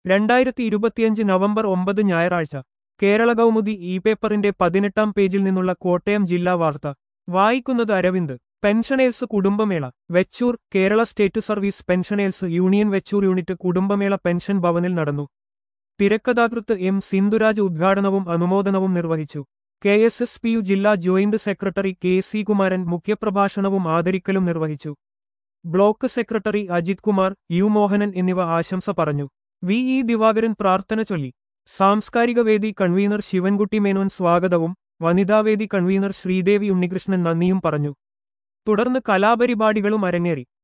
രണ്ടായിരത്തി ഇരുപത്തിയഞ്ച് നവംബർ ഒമ്പത് ഞായറാഴ്ച കേരള കൗമുദി ഇ പേപ്പറിന്റെ പതിനെട്ടാം പേജിൽ നിന്നുള്ള കോട്ടയം ജില്ലാ വാർത്ത വായിക്കുന്നത് അരവിന്ദ് പെൻഷനേഴ്സ് കുടുംബമേള Vechoor Kerala state service pensioners union Vechoor unit കുടുംബമേള പെൻഷൻ ഭവനിൽ നടന്നു തിരക്കഥാകൃത്ത് എം സിന്ധുരാജ് ഉദ്ഘാടനവും അനുമോദനവും നിർവഹിച്ചു K S S P U ജില്ലാ joint secretary K C Kumaran മുഖ്യപ്രഭാഷണവും ആദരിക്കലും നിർവഹിച്ചു block secretary Ajith Kumar U Mohanan എന്നിവ ആശംസ പറഞ്ഞു വി ഇ ദിവാകരൻ പ്രാർത്ഥന ചൊല്ലി സാംസ്കാരിക വേദി കൺവീനർ ശിവൻകുട്ടി മേനോൻ സ്വാഗതവും വനിതാവേദി കൺവീനർ ശ്രീദേവി ഉണ്ണികൃഷ്ണൻ നന്ദിയും പറഞ്ഞു തുടർന്ന് കലാപരിപാടികളും അരങ്ങേറി